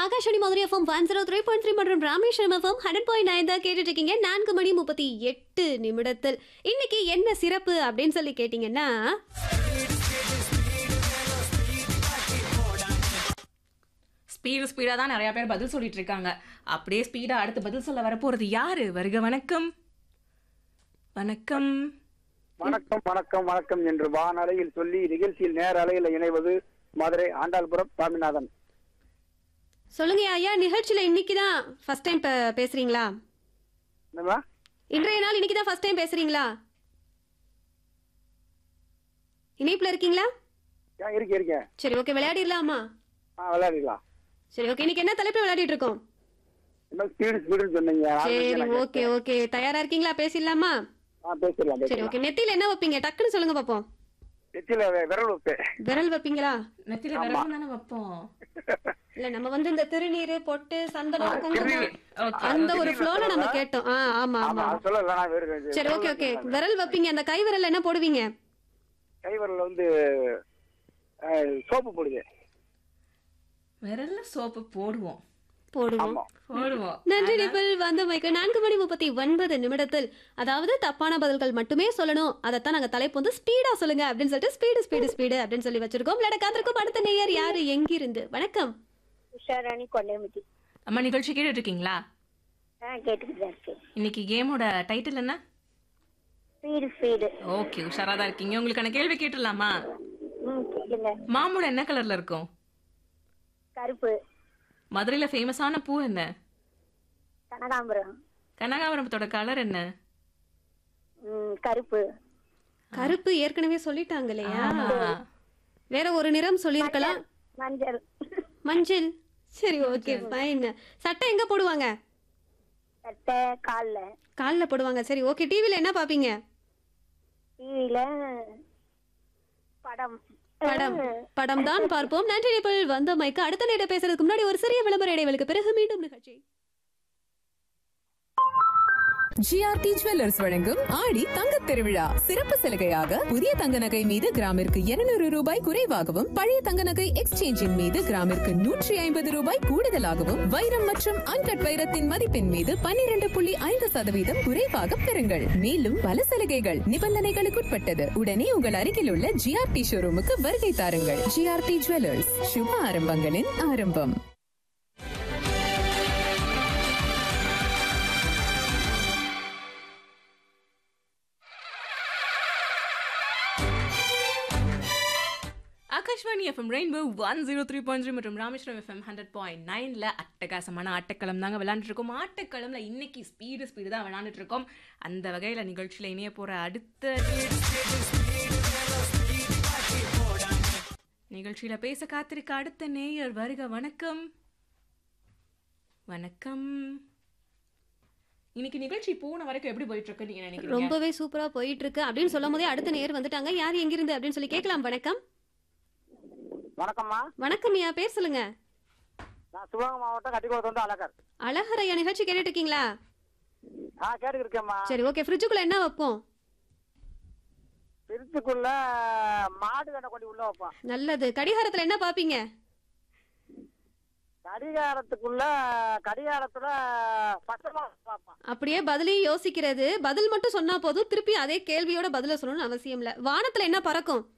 Akashvani Madurai FM one zero three point three மற்றும் Rameswaram FM hundred point nine தான் கேட்டுட்டு இருக்கீங்க நான்கு மணி முப்பத்தி எட்டு நிமிடத்தில் இன்னைக்கு என்ன சிறப்பு அப்படின்னு சொல்லி கேட்டீங்கன்னா ஸ்பீடு ஸ்பீடாக தான் நிறைய பேர் பதில் சொல்லிட்டு இருக்காங்க அப்படியே ஸ்பீடா அடுத்து பதில் சொல்ல வரப்போறது யாரு வருக வணக்கம் வணக்கம் வணக்கம் வணக்கம் வணக்கம் என்று வானலையில் சொல்லி நிகழ்ச்சியில் நேர அலையில் இணைவது மதுரை ஆண்டாள்புரம் சாமிநாதன் சொல்லுங்க ஐயா நிகழ்ச்சியில இன்னைக்கு தான் ஃபர்ஸ்ட் டைம் பேசுறீங்களா என்னம்மா இன்றைய நாள் இன்னைக்கு தான் ஃபர்ஸ்ட் டைம் பேசுறீங்களா இணைப்புல இருக்கீங்களா ஏன் இருக்கேன் இருக்கேன் சரி ஓகே விளையாடிடலாமா ஆ விளையாடிக்கலாம் சரி ஓகே இன்னைக்கு என்ன தலைப்பு விளையாடிட்டு இருக்கோம் என்ன ஸ்பீடு ஸ்பீடுன்னு சொன்னீங்க நான் சரி நினைச்சேன் ஓகே ஓகே தயாரா இருக்கீங்களா பேசிடலாமா ஆ பேசிடலாம் சரி பேசிடலாம் ஓகே நெத்தியில என்ன வைப்பீங்க டக்குன்னு சொல்லுங்க பாப்போம் நெத்தியில வி- விரல் வைப்பேன் விரல் வைப்பீங்களா நெத்தில விரல் தானே வைப்போம் இல்ல நம்ம வந்து இந்த திருநீரு பொட்டு சந்தனம் குங்குமம் Okay. அந்த ஒரு ஃப்ளோல நம்ம கேட்டோம் ஆ ஆமா ஆமா ஆமா அது சொல்லல நான் வேறு இது- சரி ஓகே ஓகே விரல் வைப்பீங்க அந்த கை விரல்ல என்ன போடுவீங்க கை விரல்ல வந்து சோப்பு போடுது விரல்ல சோப்பு போடுவோம் போடுவோம் ஆமா போடுவோம் நன்றி நிபிள் வந்த மைக்கு நான்கு மணி முப்பத்தி ஒன்பது நிமிடத்தில் அதாவது தப்பான பதில்கள் மட்டுமே சொல்லணும் அதைத்தான் நாங்க தலைப்பு வந்து ஸ்பீடா சொல்லுங்க அப்படின்னு சொல்லிட்டு ஸ்பீடு ஸ்பீடு ஸ்பீடு அப்படின்னு சொல்லி வச்சிருக்கோம் விளையாட காத்திருக்கும் அடுத்த நேயர் யாரு எங்கிருந்து வணக்கம் உஷாராணி கொண்டைமுட்டி அம்மா நிகழ்ச்சி கேட்டுட்டு இருக்கீங்களா ஆ கேட்டுக்கிட்டு தான் இருக்கு இன்னைக்கு கேமோட டைட்டில் என்ன ஸ்பீடு ஸ்பீடு ஓகே உஷாரா தான் இருக்கீங்க உங்களுக்கான கேள்வி கேட்டுடலாமா ம் கேளுங்க மாம்பழம் என்ன கலர்ல இருக்கும் கருப்பு மதுரையில ஃபேமஸான பூ என்ன கனகாம்பரம் கனகாபுரத்தோட கலர் என்ன ம் கருப்பு கருப்பு ஏற்கனவே சொல்லிட்டாங்க இல்லையா ஆ. வேற ஒரு நிறம் சொல்லியிருக்கலாம் மஞ்சள் மஞ்சள் சரி ஓகே ஃபைன் சட்டை எங்க போடுவாங்க சட்டை காலில் கால்ல போடுவாங்க சரி ஓகே டிவில என்ன பாப்பீங்க டிவியில் படம் படம் படம் தான் பார்ப்போம் நன்றி நிபிள் வந்த மைக்கு அடுத்த நேரம் பேசுறதுக்கு முன்னாடி ஒரு சிறிய விளம்பர இடைவெளிக்கு பிறகு மீண்டும் நிகழ்ச்சி ஜிஆர்டி ஜுவல்லர்ஸ் வழங்கும் ஆடி தங்கத் திருவிழா சிறப்பு சலுகையாக புதிய தங்க நகை மீது கிராமிற்கு 200 ரூபாய் குறைவாகவும் பழைய தங்க நகை எக்ஸ்சேஞ்சின் மீது கிராமிற்கு நூற்றி ஐம்பது ரூபாய் கூடுதலாகவும் வைரம் மற்றும் அன்கட் வைரத்தின் மதிப்பின் மீது 12.5% புள்ளி ஐந்து சதவீதம் குறைவாக பெறுங்கள் மேலும் பல சலுகைகள் நிபந்தனைகளுக்குட்பட்டது உடனே உங்கள் அருகில் உள்ள ஜிஆர்டி ஷோரூமுக்கு வருகை தாருங்கள் ஜிஆர்டி ஜுவல்லர்ஸ் சுப ஆரம்பங்களின் ஆரம்பம் Akashvani FM rainbow one zero three point three மற்றும் ராமேஸ்வரம் எஃப்எம் ஹண்ட்ரட் பாயிண்ட் நைனில் அட்டகாசமான ஆட்டக்களம் தாங்க விளையாண்டுட்டு இருக்கோம் ஆட்டக்களம்ல இன்னைக்கு ஸ்பீடு ஸ்பீடு தான் விளையாண்டுட்டு இருக்கோம் அந்த வகையில் நிகழ்ச்சியில் இணைய போகிற அடுத்த நிகழ்ச்சியில் பேச காத்திருக்க அடுத்த நேயர் வருக வணக்கம் வணக்கம் இன்னைக்கு நிகழ்ச்சி போன வரைக்கும் எப்படி போயிட்டு இருக்கு நீங்க நினைக்கிறீங்க ரொம்பவே சூப்பரா போயிட்டு இருக்கு அப்படின்னு சொல்லும் போதே அடுத்த நேர் வந்துட்டாங்க யார் எங்கிருந்து அப்படின்னு சொல்லி கேட்கலாம் வணக்கம் வணக்கம்மா வணக்கம் ஐயா பேர் சொல்லுங்க நான் சிவகங்கை மாவட்டம் கட்டிக்குளத்து வந்து அழகர் அழகர் ஐயா நிகழ்ச்சி கேட்டுட்டு இருக்கீங்களா ஆ கேட்டுக்கிட்டு இருக்கேம்மா சரி ஓகே ஃப்ரிட்ஜுக்குள்ள என்ன வைப்போம் திருச்சிக்குள்ள மாடு கண்ணை கொண்டு உள்ள வைப்பேன் நல்லது கடிகாரத்துல என்ன பாப்பீங்க கடிகாரத்துக்குள்ள கடிகாரத்துல பச்சைமா பார்ப்பேன் அப்படியே பதிலையும் யோசிக்கிறது பதில் மட்டும் சொன்னா போதும் திருப்பி அதே கேள்வியோட பதில சொல்லணும்னு அவசியம் இல்ல வானத்துல என்ன பறக்கும்